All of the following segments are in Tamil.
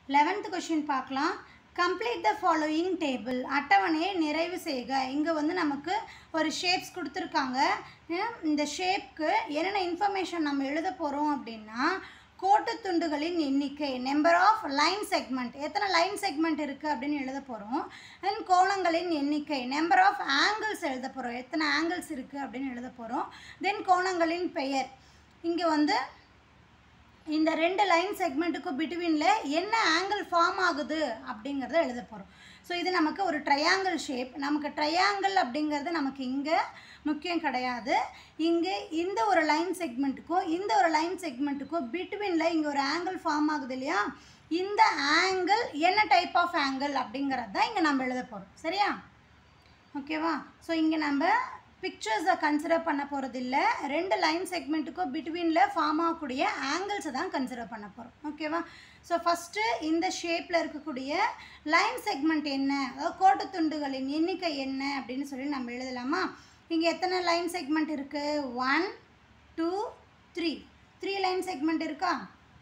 லெவன்த் கொஷின் பார்க்கலாம் கம்ப்ளீட் த ஃபாலோயிங் டேபிள் அட்டவணையை நிறைவு செய்க இங்கே வந்து நமக்கு ஒரு ஷேப்ஸ் கொடுத்துருக்காங்க ஹம், இந்த ஷேப்க்கு என்னென்ன இன்ஃபர்மேஷன் நம்ம எழுத போகிறோம் அப்படின்னா கோட்டு துண்டுகளின் எண்ணிக்கை நம்பர் ஆஃப் லைன் செக்மெண்ட் எத்தனை லைன் செக்மெண்ட் இருக்குது அப்படின்னு எழுத போகிறோம் அண்ட் கோணங்களின் எண்ணிக்கை நம்பர் ஆஃப் ஆங்கிள்ஸ் எழுத போகிறோம் எத்தனை ஆங்கிள்ஸ் இருக்குது அப்படின்னு எழுத போகிறோம் தென் கோணங்களின் பெயர் இங்கே வந்து இந்த ரெண்டு லைன் செக்மெண்ட்டுக்கும் பிட்வீனில் என்ன ஆங்கிள் ஃபார்ம் ஆகுது அப்படிங்கிறத எழுத போகிறோம் ஸோ இது நமக்கு ஒரு ட்ரையாங்கிள் ஷேப் நமக்கு ட்ரையாங்கிள் அப்படிங்கிறது நமக்கு இங்கே முக்கியம் கிடையாது இங்கே இந்த ஒரு லைன் செக்மெண்ட்டுக்கும் இந்த ஒரு லைன் செக்மெண்ட்டுக்கும் பிட்வீனில் இங்கே ஒரு ஆங்கிள் ஃபார்ம் ஆகுது இல்லையா இந்த ஆங்கிள் என்ன டைப் ஆஃப் ஆங்கிள் அப்படிங்கிறது தான் இங்கே நம்ம எழுத போகிறோம் சரியா ஓகேவா ஸோ இங்கே நம்ம பிக்சர்ஸை கன்சிடர் பண்ண போகிறது இல்லை ரெண்டு லைன் செக்மெண்ட்டுக்கும் பிட்வீனில் ஃபார்ம் ஆகக்கூடிய ஆங்கிள்ஸை தான் கன்சிடர் பண்ண போகிறோம் ஓகேவா ஸோ ஃபஸ்ட்டு இந்த ஷேப்பில் இருக்கக்கூடிய லைன் செக்மெண்ட் என்ன அதாவது கோட்டு துண்டுகளின் எண்ணிக்கை என்ன அப்படின்னு சொல்லி நம்ம எழுதலாமா இங்கே எத்தனை லைன் செக்மெண்ட் இருக்குது one two three three line segment இருக்கா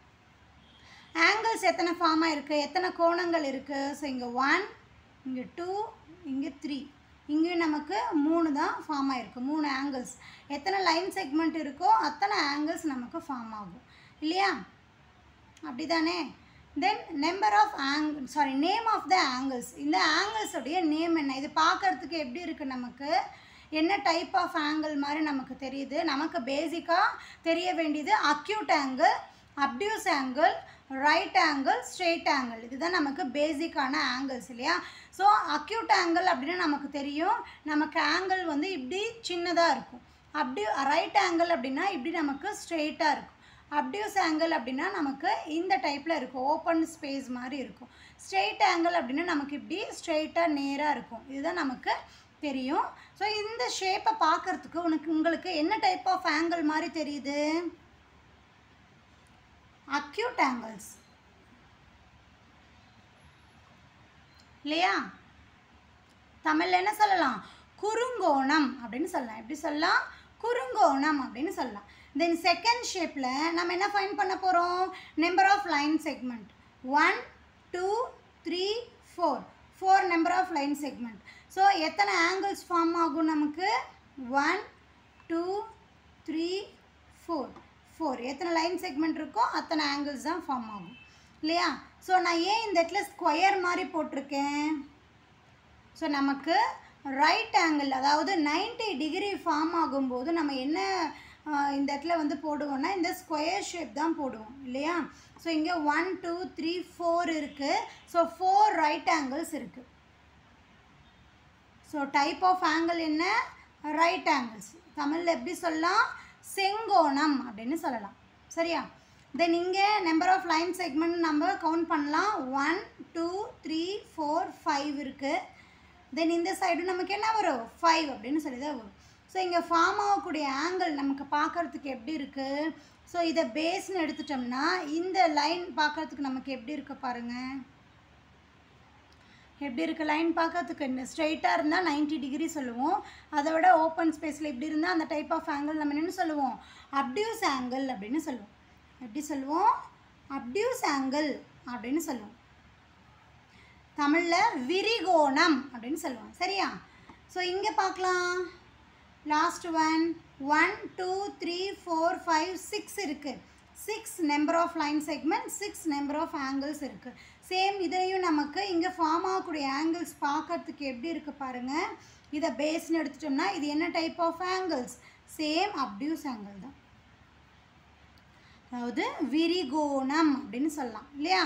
ஆங்கிள்ஸ் எத்தனை ஃபார்ம் ஆயிருக்கு எத்தனை கோணங்கள் இருக்குது ஸோ இங்கே ஒன் இங்கே டூ இங்கே த்ரீ இங்கேயும் நமக்கு மூணு தான் ஃபார்ம் ஆயிருக்கு மூணு ஆங்கிள்ஸ் எத்தனை லைன் செக்மெண்ட் இருக்கோ அத்தனை ஆங்கிள்ஸ் நமக்கு ஃபார்ம் ஆகும் இல்லையா அப்படி தானே தென் நம்பர் ஆஃப் ஆங் sorry name of the angles இந்த ஆங்கிள்ஸோடைய நேம் என்ன இது பார்க்கறதுக்கு எப்படி இருக்குது நமக்கு என்ன டைப் ஆஃப் ஆங்கிள் மாதிரி நமக்கு தெரியுது நமக்கு பேசிக்காக தெரிய வேண்டியது acute angle obtuse angle right angle straight angle இதுதான் நமக்கு பேசிக்கான ஆங்கிள்ஸ் இல்லையா ஸோ அக்யூட் ஆங்கிள் அப்படின்னா நமக்கு தெரியும் நமக்கு ஆங்கிள் வந்து இப்படி சின்னதாக இருக்கும் அப்படி ரைட் ஆங்கிள் அப்படின்னா இப்படி நமக்கு ஸ்ட்ரெயிட்டாக இருக்கும் அப்டியூஸ் ஆங்கிள் அப்படின்னா நமக்கு இந்த டைப்பில் இருக்கும் ஓப்பன் ஸ்பேஸ் மாதிரி இருக்கும் ஸ்ட்ரெயிட் ஆங்கிள் அப்படின்னா நமக்கு இப்படி ஸ்ட்ரெயிட்டாக நேராக இருக்கும் இதுதான் நமக்கு தெரியும் ஸோ இந்த ஷேப்பை பார்க்கறதுக்கு உனக்கு உங்களுக்கு என்ன டைப் ஆஃப் ஆங்கிள் மாதிரி தெரியுது அக்யூட் ஆங்கிள்ஸ் இல்லையா தமிழில் என்ன சொல்லலாம் குறுங்கோணம் அப்படின்னு சொல்லலாம் எப்படி சொல்லலாம் குறுங்கோணம் அப்படின்னு சொல்லலாம் தென் செகண்ட் ஷேப்பில் நம்ம என்ன ஃபைன் பண்ண போகிறோம் number of line segment one two three four four number of line segment so எத்தனை ஆங்கிள்ஸ் ஃபார்ம் ஆகும் நமக்கு one two three four four எத்தனை லைன் செக்மெண்ட் இருக்கோ அத்தனை ஆங்கிள்ஸ் தான் ஃபார்ம் ஆகும் இல்லையா ஸோ நான் ஏன் இந்த இடத்துல ஸ்கொயர் மாதிரி போட்டிருக்கேன் ஸோ நமக்கு ரைட் ஆங்கிள் அதாவது 90 டிகிரி ஃபார்ம் ஆகும்போது நம்ம என்ன ஆஹ், இந்த இடத்துல வந்து போடுவோம்னா இந்த ஸ்கொயர் ஷேப் தான் போடுவோம் இல்லையா ஸோ இங்கே ஒன் டூ த்ரீ ஃபோர் இருக்குது ஸோ ஃபோர் ரைட் ஆங்கிள்ஸ் இருக்குது ஸோ டைப் ஆஃப் ஆங்கிள் என்ன ரைட் ஆங்கிள்ஸ் தமிழில் எப்படி சொல்லலாம் செங்கோணம் அப்படின்னு சொல்லலாம் சரியா தென் இங்கே நம்பர் ஆஃப் லைன் செக்மெண்ட் நம்ம கவுண்ட் பண்ணலாம் one two three four five இருக்குது தென் இந்த சைடு நமக்கு என்ன வரும் ஃபைவ் அப்படின்னு சொல்லி தான் வரும் ஸோ இங்கே ஃபார்ம் ஆகக்கூடிய ஆங்கிள் நமக்கு பார்க்கறதுக்கு எப்படி இருக்குது ஸோ இதை பேஸ்னு எடுத்துட்டோம்னா இந்த லைன் பார்க்கறதுக்கு நமக்கு எப்படி இருக்கு பாருங்கள் எப்படி இருக்கு லைன் பார்க்கறதுக்கு ஸ்ட்ரைட்டாக இருந்தால் 90 டிகிரி சொல்லுவோம் அதை விட ஓப்பன் ஸ்பேஸில் இப்படி இருந்தால் அந்த டைப் ஆஃப் ஆங்கிள் நம்ம என்ன சொல்லுவோம் அப்டியூஸ் ஆங்கிள் அப்படின்னு சொல்லுவோம் எப்படி சொல்லுவோம் அப்டியூஸ் ஆங்கிள் அப்படின்னு சொல்லுவோம் தமிழில் விரிகோணம் அப்படின்னு சொல்லுவோம் சரியா ஸோ இங்கே பார்க்கலாம் last one one two three four five six இருக்குது six number of line segment six number of angles இருக்குது சேம் இதையும் நமக்கு இங்கே ஃபார்ம் ஆகக்கூடிய ஆங்கிள்ஸ் பார்க்கறதுக்கு எப்படி இருக்குது பாருங்கள் இதை பேஸ்னு எடுத்துட்டோம்னா இது என்ன type of angles same obtuse angle தான் அதாவது விரிகோணம் அப்படின்னு சொல்லலாம் இல்லையா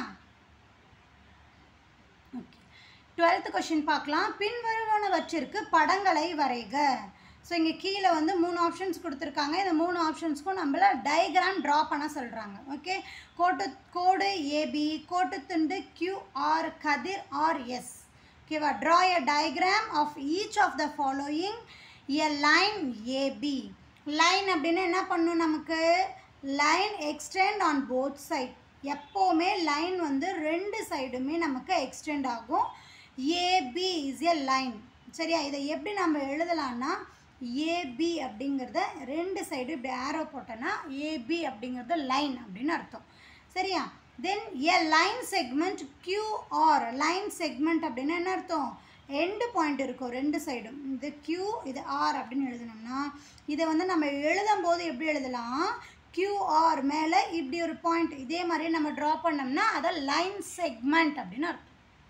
ஓகே டுவெல்த் கொஷின் பார்க்கலாம் பின்வருவனவற்றிற்கு படங்களை வரைக ஸோ இங்கே கீழே வந்து மூணு ஆப்ஷன்ஸ் கொடுத்துருக்காங்க இந்த மூணு ஆப்ஷன்ஸ்க்கும் நம்மள டயக்ராம் ட்ரா பண்ண சொல்கிறாங்க ஓகே கோட்டு கோடு ஏபி கோட்டு துண்டு கியூஆர் கதிர் ஆர் எஸ் ஓகேவா draw a diagram of each of the following a line AB line அப்படின்னா என்ன பண்ணும் நமக்கு line extend on both side எப்போவுமே லைன் வந்து ரெண்டு சைடுமே நமக்கு எக்ஸ்டெண்ட் ஆகும் ஏபி இஸ் எ லைன் சரியா இதை எப்படி நம்ம எழுதலாம்னா ஏபி அப்படிங்கிறத ரெண்டு சைடு இப்படி ஆரோ போட்டோன்னா ஏபி அப்படிங்கிறது லைன் அப்படின்னு அர்த்தம் சரியா then a line segment QR line segment அப்படின்னா என்ன அர்த்தம் எண்டு பாயிண்ட் இருக்கும் ரெண்டு சைடும் இது கியூ இது ஆர் அப்படின்னு எழுதணும்னா இதை வந்து நம்ம எழுதும் போது எப்படி எழுதலாம் கியூஆர் மேலே இப்படி ஒரு பாயிண்ட் இதே மாதிரி நம்ம ட்ரா பண்ணோம்னா அதை லைன் செக்மெண்ட் அப்படின்னு அர்த்தம்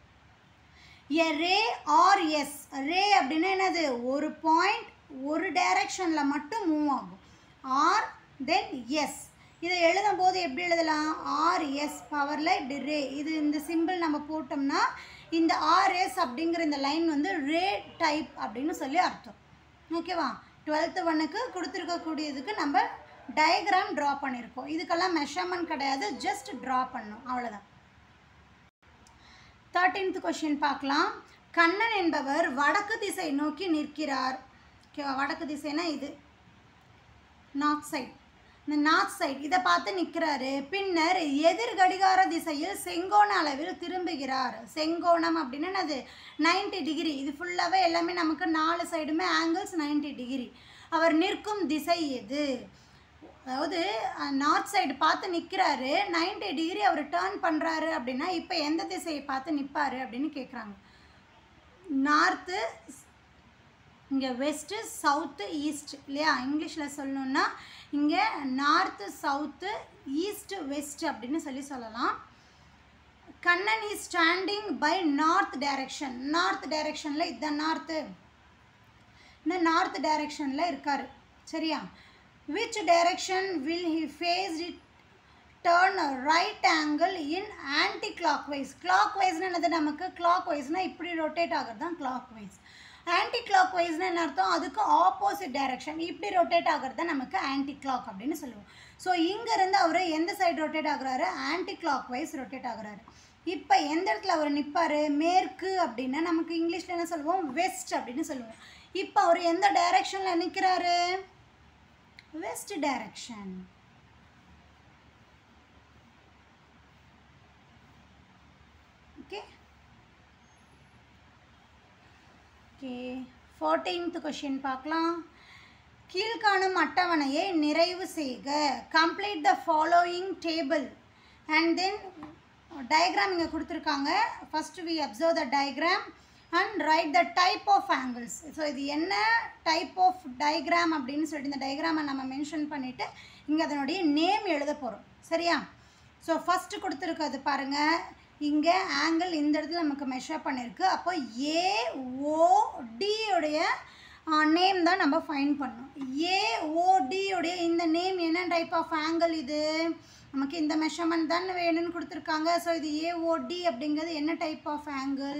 எ ரே ஆர் எஸ் ரே அப்படின்னா என்னது ஒரு பாயிண்ட் ஒரு டைரக்ஷனில் மட்டும் மூவ் ஆகும் ஆர் தென் எஸ் இதை எழுதும் போது எப்படி எழுதலாம் ஆர் எஸ் பவரில் இப்படி ரே இது இந்த சிம்பிள் நம்ம போட்டோம்னா இந்த ஆர்எஸ் அப்படிங்கிற இந்த லைன் வந்து ரே டைப் அப்படின்னு சொல்லி அர்த்தம் ஓகேவா டுவெல்த்து ஒன்னுக்கு கொடுத்துருக்கக்கூடியதுக்கு நம்ம டயக்ராம் ட்ரா பண்ணியிருக்கோம் இதுக்கெல்லாம் மெஷர்மெண்ட் கிடையாது ஜஸ்ட் ட்ரா பண்ணணும் அவ்வளோதான் தேர்ட்டீன்த் கொஷின் பார்க்கலாம் கண்ணன் என்பவர் வடக்கு திசை நோக்கி நிற்கிறார் ஓகேவா வடக்கு திசைனா இது நார்த் சைட் இந்த நார்த் சைட் இதை பார்த்து நிற்கிறாரு பின்னர் எதிர் கடிகார திசையில் செங்கோண அளவில் திரும்புகிறார் செங்கோணம் அப்படின்னு என்னது 90 டிகிரி இது ஃபுல்லாகவே எல்லாமே நமக்கு நாலு சைடுமே ஆங்கிள்ஸ் 90 டிகிரி அவர் நிற்கும் திசை எது அதாவது நார்த் சைடு பார்த்து நிற்கிறாரு 90 டிகிரி அவர் டேர்ன் பண்ணுறாரு அப்படின்னா இப்போ எந்த திசையை பார்த்து நிற்பாரு அப்படின்னு கேட்குறாங்க நார்த்து இங்கே வெஸ்ட்டு சவுத்து ஈஸ்ட் இல்லையா இங்கிலீஷில் சொல்லணுன்னா இங்கே நார்த்து சவுத்து ஈஸ்ட் வெஸ்ட் அப்படின்னு சொல்லி சொல்லலாம் Kannan is standing by north direction north டைரக்ஷனில் இதுதான் நார்த்து இந்த நார்த் டைரக்ஷனில் இருக்கார் சரியா which direction will he face it turn right angle in anticlockwise கிளாக் வைஸ்னு என்னது நமக்கு கிளாக் வைஸ்னால் இப்படி ரொட்டேட் ஆகிறது தான் கிளாக் வைஸ் ஆன்டி கிளாக் வைஸ்னு என்ன அர்த்தம் அதுக்கு ஆப்போசிட் டைரக்ஷன் இப்படி ரொட்டேட் ஆகிறது தான் நமக்கு ஆன்டி கிளாக் அப்படின்னு சொல்லுவோம் ஸோ இங்கேருந்து அவர் எந்த சைடு ரொட்டேட் ஆகுறாரு ஆன்டி கிளாக் வைஸ் ரொட்டேட் ஆகுறாரு இப்போ எந்த இடத்துல அவர் நிற்பார் மேற்கு அப்படின்னா நமக்கு இங்கிலீஷில் என்ன சொல்லுவோம் வெஸ்ட் அப்படின்னு சொல்லுவோம் இப்போ அவர் எந்த டைரக்ஷனில் நிற்கிறாரு west direction okay okay fourteenth question பார்க்கலாம் கீழ்காணும் அட்டவணையை நிறைவு செய்க complete the following table and then diagram இங்கே கொடுத்துருக்காங்க first we observe the diagram and write the type of angles so இது என்ன டைப் ஆஃப் டயக்ராம் அப்படின்னு சொல்லிட்டு இந்த டயக்ராமை நம்ம மென்ஷன் பண்ணிவிட்டு இங்கே அதனுடைய நேம் எழுத போகிறோம் சரியா ஸோ ஃபஸ்ட்டு கொடுத்துருக்கிறது பாருங்கள் இங்கே ஆங்கிள் இந்த இடத்துல நமக்கு மெஷர் பண்ணியிருக்கு அப்போ ஏஓடியுடைய நேம் தான் நம்ம ஃபைன் பண்ணணும் ஏஓடியுடைய இந்த நேம் என்ன டைப் ஆஃப் ஆங்கிள் இது நமக்கு இந்த மெஷர்மெண்ட் தான் வேணும்னு கொடுத்துருக்காங்க ஸோ இது ஏஓடி அப்படிங்கிறது என்ன type of angle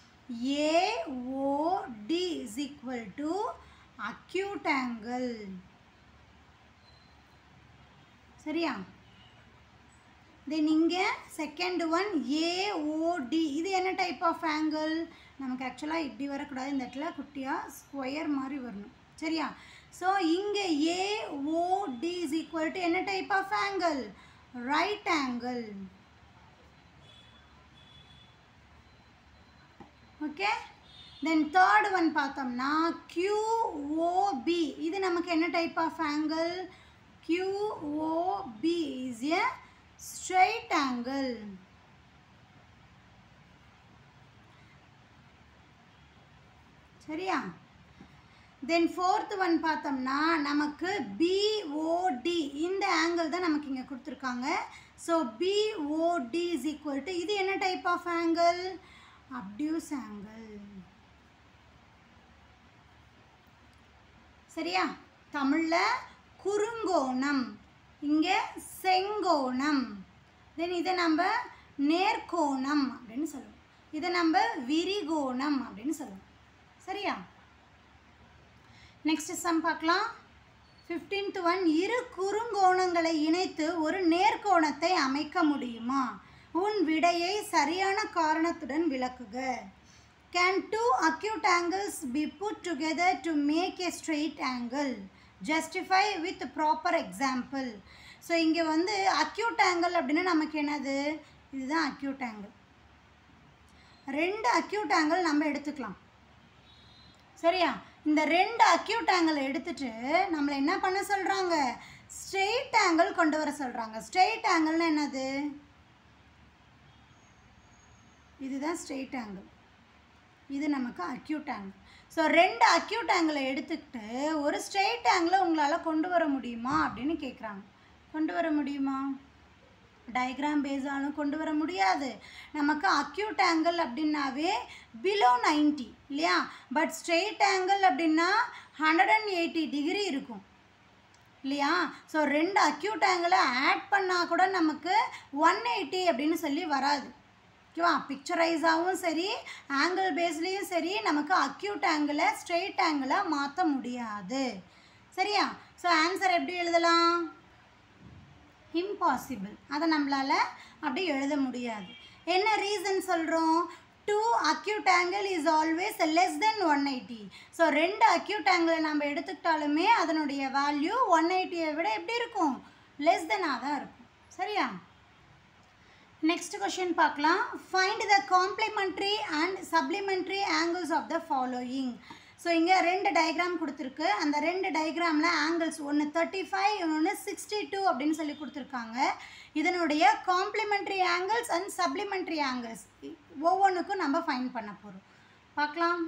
AOD is equal to acute angle சரியா தென் இங்கே செகண்ட் ஒன் ஏஓடி இது என்ன டைப் ஆஃப் ஆங்கிள் நமக்கு ஆக்சுவலாக இப்படி வரக்கூடாது இந்த இடத்துல குட்டியாக ஸ்கொயர் மாதிரி வரணும் சரியா ஸோ இங்கே ஏஓடி இஸ் ஈக்குவல் டு என்ன type of angle right angle okay then third one பார்த்தோம்னா QOB இது நமக்கு என்ன type of angle QOB is a straight angle சரியா தென் ஃபோர்த் ஒன் பார்த்தோம்னா நமக்கு பிஓடி இந்த ஆங்கிள் தான் நமக்கு இங்கே கொடுத்துருக்காங்க so BOD is equal to இது என்ன type of angle obtuse angle சரியா தமிழில் குறுங்கோணம் இங்கே செங்கோணம் தென் இதை நம்ம நேர்கோணம் அப்படின்னு சொல்லுவோம் இதை நம்ம விரிகோணம் அப்படின்னு சொல்லுவோம் சரியா நெக்ஸ்ட் சம் பார்க்கலாம் ஃபிஃப்டீன்த் ஒன் இரு குறுங்கோணங்களை இணைத்து ஒரு நேர்கோணத்தை அமைக்க முடியுமா உன் விடையை சரியான காரணத்துடன் விளக்குக can two acute angles be put together to make a straight angle justify with proper example so இங்கே வந்து acute angle அப்படின்னா நமக்கு என்னது இதுதான் acute angle ரெண்டு acute angle நம்ம எடுத்துக்கலாம் சரியா இந்த ரெண்டு அக்யூட் ஆங்கிள் எடுத்துட்டு நம்மளை என்ன பண்ண சொல்கிறாங்க ஸ்ட்ரெயிட் ஆங்கிள் கொண்டு வர சொல்கிறாங்க ஸ்ட்ரெயிட் ஆங்கிள்னா என்னது இதுதான் ஸ்ட்ரெயிட் ஆங்கிள் இது நமக்கு அக்யூட் ஆங்கிள் ஸோ ரெண்டு அக்யூட் ஆங்கிளை எடுத்துக்கிட்டு ஒரு ஸ்ட்ரெயிட் ஆங்கிளை உங்களால் கொண்டு வர முடியுமா அப்படின்னு கேட்குறாங்க கொண்டு வர முடியுமா டயக்ராம் பேஸாலும் கொண்டு வர முடியாது நமக்கு அக்யூட் ஆங்கிள் அப்படின்னாவே பிலோ 90 இல்லையா பட் ஸ்ட்ரெயிட் ஆங்கிள் அப்படின்னா ஹண்ட்ரட் அண்ட் எயிட்டி டிகிரி இருக்கும் இல்லையா ஸோ ரெண்டு அக்யூட் ஆங்கிளை ஆட் பண்ணால் கூட நமக்கு ஒன் எயிட்டி அப்படின்னு சொல்லி வராது ஓகேவா பிக்சரைஸாகவும் சரி ஆங்கிள் பேஸ்லேயும் சரி நமக்கு அக்யூட் ஆங்கிளை ஸ்ட்ரெயிட் ஆங்கிளை மாற்ற முடியாது சரியா ஸோ ஆன்சர் எப்படி எழுதலாம் இம்பாசிபிள் அதை நம்மளால் அப்படி எழுத முடியாது என்ன ரீசன் சொல்கிறோம் two acute angle is always less than one eighty so ரெண்டு அக்யூட் ஆங்கிளை நம்ம எடுத்துக்கிட்டாலுமே அதனுடைய வேல்யூ ஒன் எயிட்டியை விட எப்படி இருக்கும் லெஸ் தென்னாக தான் இருக்கும் சரியா நெக்ஸ்ட் கொஷின் பார்க்கலாம் find the complementary and supplementary angles of the following so இங்கே ரெண்டு டயக்ராம் கொடுத்துருக்கு அந்த ரெண்டு டயக்ராமில் ஆங்கிள்ஸ் ஒன்று தேர்ட்டி ஃபைவ் இன்னொன்று சிக்ஸ்டி டூ அப்படின்னு சொல்லி கொடுத்துருக்காங்க இதனுடைய complementary angles and supplementary angles ஒவ்வொன்றுக்கும் நம்ம ஃபைன் பண்ண போகிறோம் பார்க்கலாம்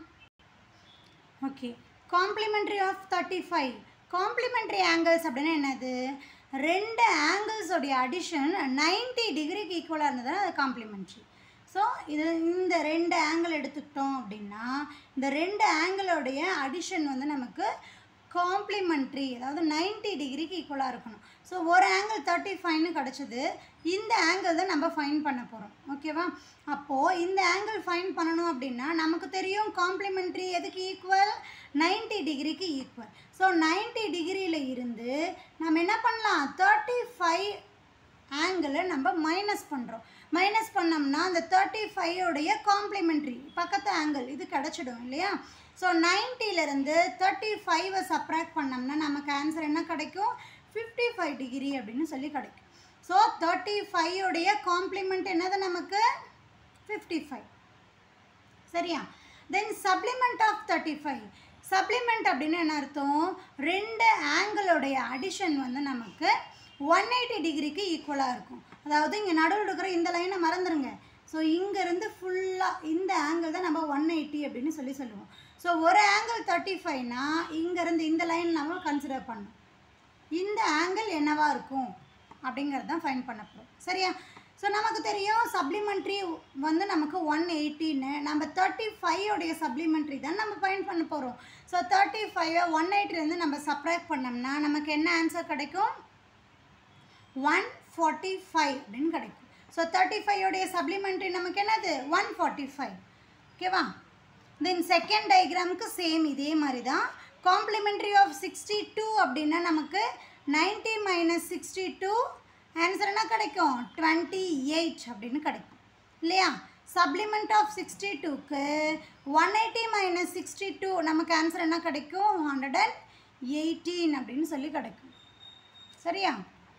okay complementary of thirty five complementary angles அப்படின்னா என்னது ரெண்டு ஆங்கிள்ஸோடைய அடிஷன் 90 டிகிரிக்கு ஈக்குவலாக இருந்ததுன்னா அது காம்ப்ளிமெண்ட்ரி ஸோ இது இந்த ரெண்டு ஆங்கிள் எடுத்துக்கிட்டோம் அப்படின்னா இந்த ரெண்டு ஆங்கிளோடைய அடிஷன் வந்து நமக்கு காம்ப்ளிமெண்ட்ரி அதாவது 90 டிகிரிக்கு ஈக்குவலாக இருக்கணும் ஸோ ஒரு ஆங்கிள் தேர்ட்டி ஃபைவ்னு கிடச்சிது இந்த ஆங்கிள் தான் நம்ம ஃபைன் பண்ண போகிறோம் ஓகேவா அப்போது இந்த ஆங்கிள் ஃபைன் பண்ணணும் அப்படின்னா நமக்கு தெரியும் காம்ப்ளிமெண்ட்ரி எதுக்கு ஈக்குவல் 90 டிகிரிக்கு ஈக்குவல் ஸோ 90 டிகிரியில் இருந்து நம்ம என்ன பண்ணலாம் தேர்ட்டி ஃபைவ் ஆங்கிளை நம்ம மைனஸ் பண்ணுறோம் மைனஸ் பண்ணோம்னா அந்த தேர்ட்டி ஃபைவோடைய காம்ப்ளிமெண்ட்ரி பக்கத்து ஆங்கிள் இது கிடச்சிடும் இல்லையா ஸோ நைன்ட்டிலேருந்து தேர்ட்டி ஃபைவை சப்ராக்ட் பண்ணோம்னா நமக்கு ஆன்சர் என்ன கிடைக்கும் ஃபிஃப்டி ஃபைவ் டிகிரி அப்படின்னு சொல்லி கிடைக்கும் ஸோ தேர்ட்டி ஃபைவோடைய காம்ப்ளிமெண்ட் என்னது நமக்கு ஃபிஃப்டி ஃபைவ் சரியா then supplement of thirty five supplement அப்படின்னு என்ன அர்த்தம் ரெண்டு ஆங்கிளோடைய அடிஷன் வந்து நமக்கு ஒன் எயிட்டி டிகிரிக்கு ஈக்குவலாக இருக்கும் அதாவது இங்கே நடுவில் இருக்கிற இந்த லைனை மறந்துடுங்க ஸோ இங்கேருந்து ஃபுல்லாக இந்த ஆங்கிள் தான் நம்ம ஒன் எயிட்டி அப்படின்னு சொல்லி சொல்லுவோம் ஸோ ஒரு ஆங்கிள் தேர்ட்டி ஃபைவ்னா இங்கேருந்து இந்த லைன் நம்ம கன்சிடர் பண்ணணும் இந்த ஆங்கிள் என்னவா இருக்கும் அப்படிங்கிறது தான் ஃபைன் பண்ண போகிறோம் சரியா ஸோ நமக்கு தெரியும் சப்ளிமெண்ட்ரி வந்து நமக்கு ஒன் எயிட்டின்னு நம்ம தேர்ட்டி ஃபைவோடைய சப்ளிமெண்ட்ரி தான் நம்ம ஃபைன் பண்ண போகிறோம் ஸோ தேர்ட்டி ஃபைவை ஒன் எயிட்டிலேருந்து நம்ம சப்ராக்ட் பண்ணோம்னா நமக்கு என்ன ஆன்சர் கிடைக்கும் ஒன் ஃபார்ட்டி ஃபைவ் அப்படின்னு கிடைக்கும் ஸோ தேர்ட்டி ஃபைவோடைய சப்ளிமெண்ட்ரி நமக்கு என்னது ஒன் ஃபார்ட்டி ஃபைவ் ஓகேவா தென் செகண்ட் டயக்ராமுக்கு சேம் இதே மாதிரி தான் காம்ப்ளிமெண்ட்ரி ஆஃப் சிக்ஸ்டி டூ அப்படின்னா நமக்கு ninety minus sixty two answer என்ன கிடைக்கும் டுவெண்ட்டி எயிட் அப்படின்னு கிடைக்கும் இல்லையா சப்ளிமெண்ட் ஆஃப் சிக்ஸ்டி டூக்கு one eighty minus sixty two நமக்கு ஆன்சர் என்ன கிடைக்கும் ஹண்ட்ரட் அண்ட் எயிட்டீன் அப்படின்னு சொல்லி கிடைக்கும் சரியா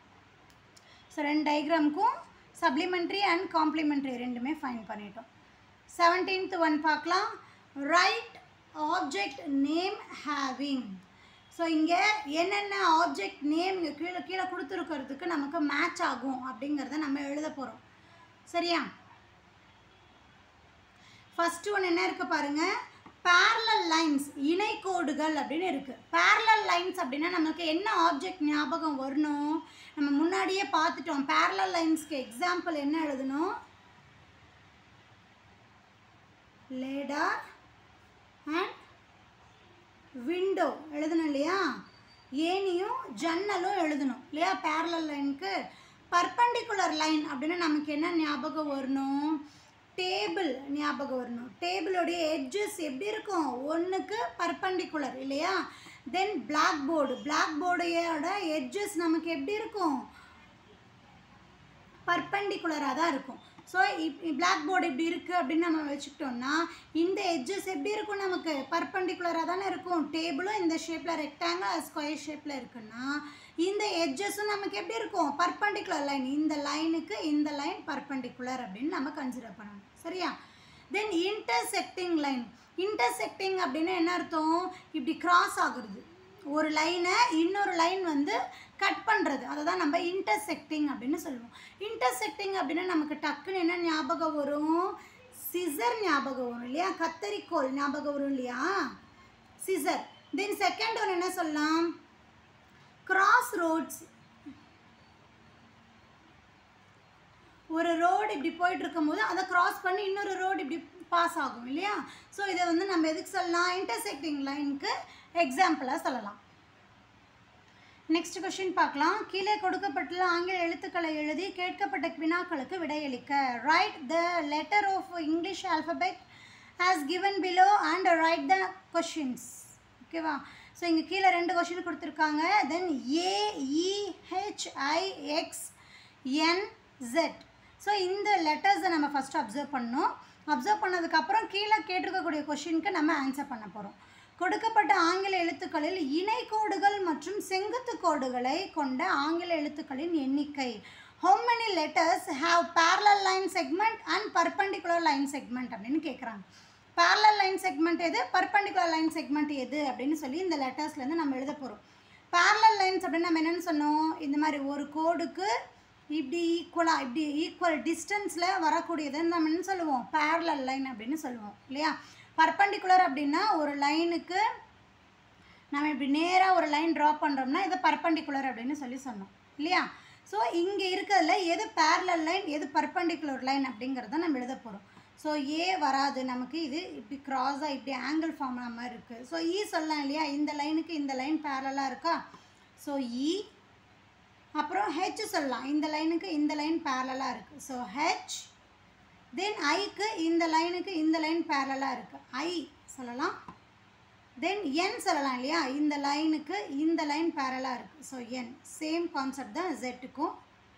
ஸோ ரெண்டு டயக்ராமுக்கும் சப்ளிமெண்ட்ரி அண்ட் காம்ப்ளிமெண்ட்ரி ரெண்டுமே ஃபைன் பண்ணிட்டோம் செவன்டீன்த் ஒன் பார்க்கலாம் write object name having so இங்கே என்னென்ன ஆப்ஜெக்ட் நேம் இங்கே கீழே கீழே கொடுத்துருக்கிறதுக்கு நமக்கு மேட்ச் ஆகும் அப்படிங்கிறத நம்ம எழுத போகிறோம் சரியா ஃபஸ்ட்டு ஒன்று என்ன இருக்குது பாருங்கள் parallel லைன்ஸ் இணைக்கோடுகள் அப்படின்னு இருக்குது parallel லைன்ஸ் அப்படின்னா நமக்கு என்ன ஆப்ஜெக்ட் ஞாபகம் வரணும் நம்ம முன்னாடியே பார்த்துட்டோம் parallel லைன்ஸ்க்கு எக்ஸாம்பிள் என்ன எழுதணும் லேடார் அண்ட் விண்டோ எழுதணும் இல்லையா ஏனியும் ஜன்னலும் எழுதணும் இல்லையா parallel லைனுக்கு பர்பண்டிகுலர் லைன் அப்படின்னா நமக்கு என்ன ஞாபகம் வரணும் டேபிள் ஞாபகம் வரணும் டேபிளோடைய எட்ஜஸ் எப்படி இருக்கும் ஒன்றுக்கு பர்பண்டிகுலர் இல்லையா தென் பிளாக் போர்டு பிளாக் போர்டையோட எட்ஜஸ் நமக்கு எப்படி இருக்கும் பர்பண்டிகுலராக தான் இருக்கும் ஸோ இப் பிளாக் போர்டு இப்படி இருக்குது அப்படின்னு நம்ம வச்சுக்கிட்டோம்னா இந்த எட்ஜஸ் எப்படி இருக்கும் நமக்கு பர்பண்டிகுலராக தானே இருக்கும் டேபிளும் இந்த ஷேப்பில் ரெக்டாங்கிள் ஸ்கொயர் ஷேப்பில் இருக்குன்னா இந்த எட்ஜஸும் நமக்கு எப்படி இருக்கும் பர்பண்டிகுலர் லைன் இந்த லைனுக்கு இந்த லைன் பர்பண்டிகுலர் அப்படின்னு நம்ம கன்சிடர் பண்ணணும் சரியா தென் இன்டர்செக்டிங் லைன் இன்டர்செக்டிங் அப்படின்னா என்ன அர்த்தம் இப்படி கிராஸ் ஆகுறது ஒரு லைனை இன்னொரு லைன் வந்து கட் பண்ணுறது அதை தான் நம்ம இன்டர்செக்டிங் அப்படின்னு சொல்லுவோம் இன்டர்செக்டிங் அப்படின்னா நமக்கு டக்குன்னு என்ன ஞாபகம் வரும் சிசர் ஞாபகம் வரும் இல்லையா கத்தரிக்கோல் ஞாபகம் வரும் இல்லையா சிசர் தென் செகண்ட் ஒன் என்ன சொல்லலாம் கிராஸ் ரோட்ஸ் ஒரு ரோடு இப்படி போயிட்டு இருக்கும்போது அதை கிராஸ் பண்ணி இன்னொரு ரோடு இப்படி பாஸ் ஆகும் இல்லையா ஸோ இதை வந்து நம்ம எதுக்கு சொல்லலாம் இன்டர்செக்டிங் லைனுக்கு எக்ஸாம்பிளாக சொல்லலாம் நெக்ஸ்ட் கொஷின் பார்க்கலாம் கீழே கொடுக்கப்பட்டுள்ள ஆங்கில எழுத்துக்களை எழுதி கேட்கப்பட்ட வினாக்களுக்கு விடையளிக்க write the letter of English alphabet as given below and write the questions ஓகேவா ஸோ இங்கே கீழே ரெண்டு கொஷின் கொடுத்துருக்காங்க தென் ஏஇஹெச்ஐஎக்ஸ் என் ஜெட் ஸோ இந்த லெட்டர்ஸை நம்ம ஃபஸ்ட்டு அப்சர்வ் பண்ணணும் அப்சர்வ் பண்ணதுக்கப்புறம் கீழே கேட்டிருக்கக்கூடிய கொஷினுக்கு நம்ம ஆன்சர் பண்ண போகிறோம் கொடுக்கப்பட்ட ஆங்கில எழுத்துக்களில் இணை கோடுகள் மற்றும் செங்குத்து கோடுகளை கொண்ட ஆங்கில எழுத்துக்களின் எண்ணிக்கை how many letters have parallel line segment and perpendicular line segment அப்படின்னு கேட்குறாங்க parallel line segment எது perpendicular line segment எது அப்படின்னு சொல்லி இந்த லெட்டர்ஸ்லேருந்து நம்ம எழுத போகிறோம் parallel lines அப்படின்னு நம்ம என்னென்னு சொன்னோம் இந்த மாதிரி ஒரு கோடுக்கு இப்படி ஈக்குவலாக இப்படி ஈக்குவல் டிஸ்டன்ஸில் வரக்கூடியதை நம்ம என்ன சொல்லுவோம் parallel லைன் அப்படின்னு சொல்லுவோம் இல்லையா பர்பண்டிகுலர் அப்படின்னா ஒரு லைனுக்கு நம்ம இப்படி நேராக ஒரு லைன் ட்ரா பண்ணுறோம்னா இதை பர்பண்டிகுலர் அப்படின்னு சொல்லி சொன்னோம் இல்லையா ஸோ இங்கே இருக்கிறதுல எது parallel லைன் எது பர்பண்டிகுலர் லைன் அப்படிங்கிறத நம்ம எழுத போகிறோம் ஸோ ஏ வராது நமக்கு இது இப்படி க்ராஸாக இப்படி ஆங்கிள் ஃபார்ம் ஆன மாதிரி இருக்குது ஸோ இ சொல்லலாம் இல்லையா இந்த லைனுக்கு இந்த லைன் பேரலாக இருக்கா ஸோ இ அப்புறம் ஹெச் சொல்லலாம் இந்த லைனுக்கு இந்த லைன் பேரலாக இருக்குது ஸோ ஹெச் தென் ஐக்கு இந்த லைனுக்கு இந்த லைன் பேரலாக இருக்குது ஐ சொல்லலாம் தென் என் சொல்லலாம் இல்லையா இந்த லைனுக்கு இந்த லைன் பேரலாக இருக்குது ஸோ என் சேம் கான்செப்ட் தான் ஜெட்டுக்கும்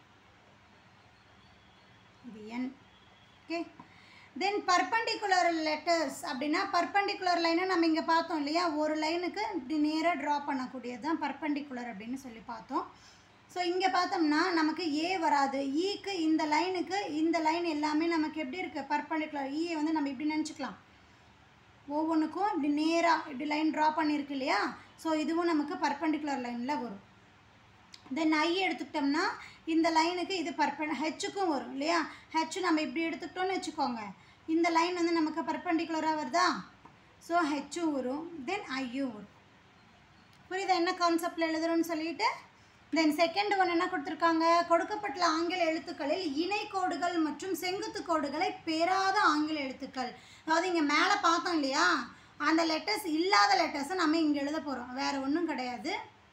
இது என் ஓகே தென் பர்பண்டிகுலர் லெட்டர்ஸ் அப்படின்னா பர்பண்டிகுலர் லைனை நம்ம இங்கே பார்த்தோம் இல்லையா ஒரு லைனுக்கு இப்படி நேராக ட்ரா பண்ணக்கூடியது தான் பர்பண்டிகுலர் அப்படின்னு சொல்லி பார்த்தோம் ஸோ இங்கே பார்த்தோம்னா நமக்கு ஏ வராது ஈக்கு இந்த லைனுக்கு இந்த லைன் எல்லாமே நமக்கு எப்படி இருக்குது பர்பண்டிகுலர் ஈயை வந்து நம்ம இப்படி நினச்சிக்கலாம் ஒவ்வொன்றுக்கும் இப்படி நேராக இப்படி லைன் ட்ரா பண்ணியிருக்கு இல்லையா ஸோ இதுவும் நமக்கு பர்பண்டிகுலர் லைனில் வரும் தென் ஐ எடுத்துக்கிட்டோம்னா இந்த லைனுக்கு இது பர்பன் ஹெச்சுக்கும் வரும் இல்லையா ஹெச் நம்ம இப்படி எடுத்துக்கிட்டோம்னு வச்சுக்கோங்க இந்த லைன் வந்து நமக்கு பர்பண்டிகுலராக வருதா ஸோ ஹெச்சும் வரும் தென் ஐயும் வரும் புரியுதா என்ன கான்செப்டில் எழுதுறோம்னு சொல்லிட்டு தென் செகண்ட் ஒன் என்ன கொடுத்துருக்காங்க கொடுக்கப்பட்ட ஆங்கில எழுத்துக்களில் இணை கோடுகள் மற்றும் செங்குத்து கோடுகளை பெறாத ஆங்கில எழுத்துக்கள் அதாவது இங்கே மேலே பார்த்தோம் இல்லையா அந்த லெட்டர்ஸ் இல்லாத லெட்டர்ஸை நம்ம இங்கே எழுத போகிறோம் வேறு ஒன்றும் கிடையாது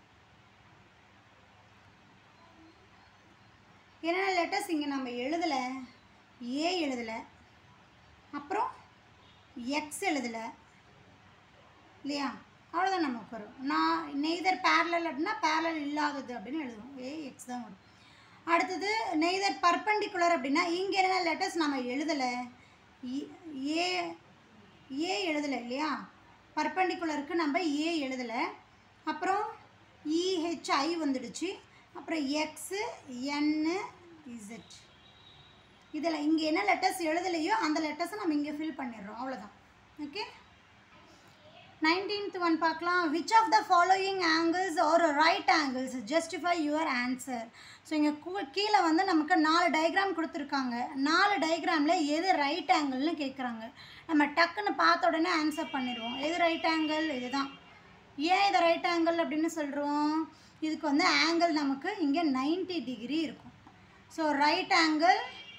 என்னென்ன லெட்டர்ஸ் இங்கே நம்ம எழுதலை ஏ எழுதலை அப்புறம் எக்ஸ் எழுதலை இல்லையா அவ்வளோதான் நமக்கு வரும் நான் நெய்தர் பேரலல் அப்படின்னா பேரலல் இல்லாதது அப்படின்னு எழுதுவோம் ஏ எக்ஸ் தான் வரும் அடுத்தது நெய்தர் பர்பண்டிகுலர் அப்படின்னா இங்கே என்ன லெட்டர்ஸ் நம்ம எழுதலை ஏ ஏ எழுதலை இல்லையா பர்பண்டிகுலருக்கு நம்ம ஏ எழுதலை அப்புறம் இஹெச்ஐ வந்துடுச்சு அப்புறம் எக்ஸு என்னு இசட் இதில் இங்கே என்ன லெட்டர்ஸ் எழுதலையோ அந்த லெட்டர்ஸை நம்ம இங்கே ஃபில் பண்ணிடுறோம் அவ்வளோதான் ஓகே நைன்டீன்த் ஒன் பார்க்கலாம் which of the following angles are right angles justify your answer so இங்கே கீழே வந்து நமக்கு நாலு டயக்ராம் கொடுத்துருக்காங்க நாலு டயக்ராமில் எது ரைட் ஆங்கிள்னு கேட்குறாங்க நம்ம டக்குன்னு பார்த்த உடனே ஆன்சர் பண்ணிடுவோம் எது ரைட் ஆங்கிள் இதுதான் ஏன் இதை ரைட் ஆங்கிள் அப்படின்னு சொல்கிறோம் இதுக்கு வந்து ஆங்கிள் நமக்கு இங்கே 90 டிகிரி இருக்கும் so right angle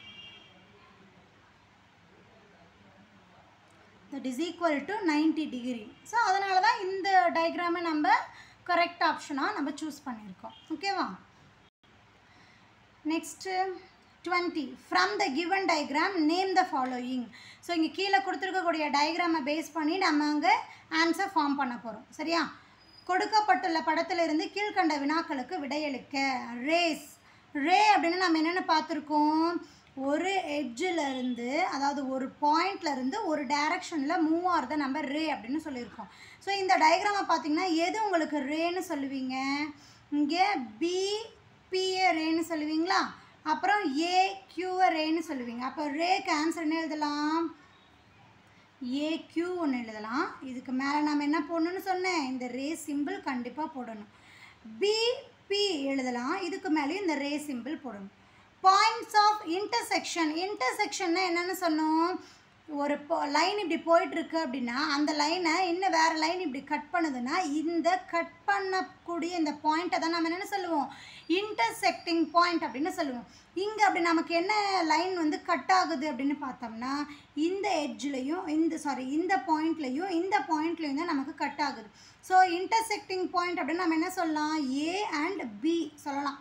that is equal to ninety degree so அதனால தான் இந்த டயக்ராமை நம்ம கரெக்ட் ஆப்ஷனாக நம்ம சூஸ் பண்ணியிருக்கோம் ஓகேவா next twenty from the given diagram name the following so இங்கே கீழே கொடுத்துருக்கக்கூடிய டயக்ராமை பேஸ் பண்ணி நம்ம அங்கே ஆன்சர் ஃபார்ம் பண்ண போகிறோம் சரியா கொடுக்கப்பட்டுள்ள படத்திலிருந்து கீழ்கண்ட வினாக்களுக்கு விடையளிக்க ரேஸ் ரே அப்படின்னு நம்ம என்னென்ன பார்த்துருக்கோம் ஒரு edge-ல இருந்து அதாவது ஒரு பாயிண்ட்ல இருந்து ஒரு டைரக்ஷனில் மூவ் ஆகிறத நம்ம ரே அப்படின்னு சொல்லியிருக்கோம் ஸோ இந்த டயக்ராமை பார்த்தீங்கன்னா எது உங்களுக்கு ரேன்னு சொல்லுவீங்க இங்கே பி பிஏ ரேன்னு சொல்லுவீங்களா அப்புறம் ஏ கியூவை ரேன்னு சொல்லுவீங்க அப்போ ரேக்கு ஆன்சர் என்ன எழுதலாம் ஏக்யூ ஒன்று எழுதலாம் இதுக்கு மேலே நம்ம என்ன போடணும்னு சொன்னேன் இந்த ரே சிம்பிள் கண்டிப்பாக போடணும் பிபி எழுதலாம் இதுக்கு மேலேயும் இந்த ரே சிம்பிள் போடணும் பாயிண்ட்ஸ் ஆஃப் இன்டர்செக்ஷன் இன்டர்செக்ஷன்னா என்னென்னு சொன்னோம் ஒரு லைன் இப்படி போயிட்டுருக்கு அப்படின்னா அந்த லைனை இன்னும் வேறு லைன் இப்படி கட் பண்ணுதுன்னா இந்த கட் பண்ணக்கூடிய இந்த பாயிண்ட்டை தான் நம்ம என்ன சொல்லுவோம் இன்டர்செக்டிங் பாயிண்ட் அப்படின்னு சொல்லுவோம் இங்கே அப்படி நமக்கு என்ன லைன் வந்து கட் ஆகுது அப்படின்னு பார்த்தோம்னா இந்த எட்ஜ்லையும் இந்த சாரி இந்த பாயிண்ட்லையும் இந்த பாயிண்ட்லையும் தான் நமக்கு கட் ஆகுது ஸோ இன்டர்செக்டிங் பாயிண்ட் அப்படின்னு நம்ம என்ன சொல்லலாம் ஏ அண்ட் பி சொல்லலாம்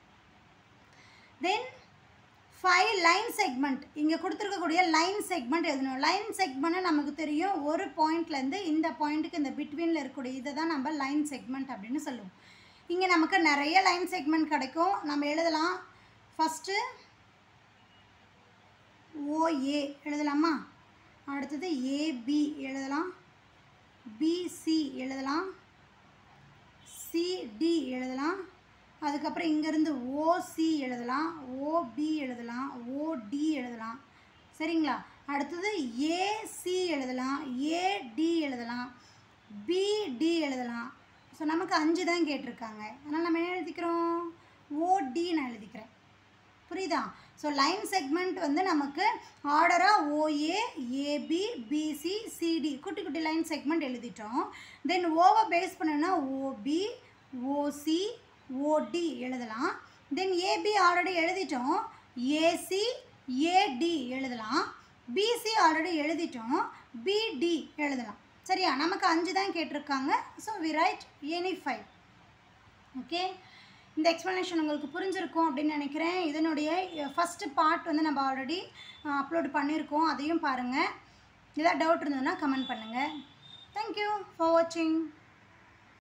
தென் ஃபைவ் லைன் செக்மெண்ட் இங்கே கொடுத்துருக்கக்கூடிய லைன் செக்மெண்ட் எழுதணும் லைன் செக்மெண்ட்னு நமக்கு தெரியும் ஒரு பாயிண்ட்லேருந்து இந்த பாயிண்ட்டுக்கு இந்த பிட்வீனில் இருக்கக்கூடிய இதை தான் நம்ம லைன் செக்மெண்ட் அப்படின்னு சொல்லுவோம் இங்கே நமக்கு நிறைய லைன் செக்மெண்ட் கிடைக்கும் நம்ம எழுதலாம் ஃபஸ்ட்டு ஓஏ எழுதலாமா அடுத்தது ஏபி எழுதலாம் பிசி எழுதலாம் சிடி எழுதலாம் அதுக்கப்புறம் இங்கேருந்து ஓசி எழுதலாம் ஓபி எழுதலாம் ஓடி எழுதலாம் சரிங்களா அடுத்தது ஏசி எழுதலாம் ஏடி எழுதலாம் பிடி எழுதலாம் ஸோ நமக்கு அஞ்சு தான் கேட்டிருக்காங்க அதனால் நம்ம என்ன எழுதிக்கிறோம் ஓடி நான் எழுதிக்கிறேன் புரியுதா ஸோ லைன் செக்மெண்ட் வந்து நமக்கு ஆர்டராக ஓஏ ஏபி பிசி சிடி குட்டி குட்டி லைன் செக்மெண்ட் எழுதிட்டோம் தென் ஓவை பேஸ் பண்ணோன்னா ஓபி ஓசி ஓடி எழுதலாம் தென் ஏபி ஆல்ரெடி எழுதிட்டோம் ஏசி ஏடி எழுதலாம் பிசி ஆல்ரெடி எழுதிட்டோம் பிடி எழுதலாம் சரியா நமக்கு அஞ்சு தான் கேட்டிருக்காங்க so we write any five okay இந்த எக்ஸ்ப்ளனேஷன் உங்களுக்கு புரிஞ்சிருக்கும் அப்படின்னு நினைக்கிறேன் இதனுடைய ஃபஸ்ட்டு பார்ட் வந்து நம்ம ஆல்ரெடி அப்லோட் பண்ணியிருக்கோம் அதையும் பாருங்கள் ஏதாவது டவுட் இருந்ததுன்னா கமெண்ட் பண்ணுங்கள் தேங்க்யூ ஃபார் வாட்சிங்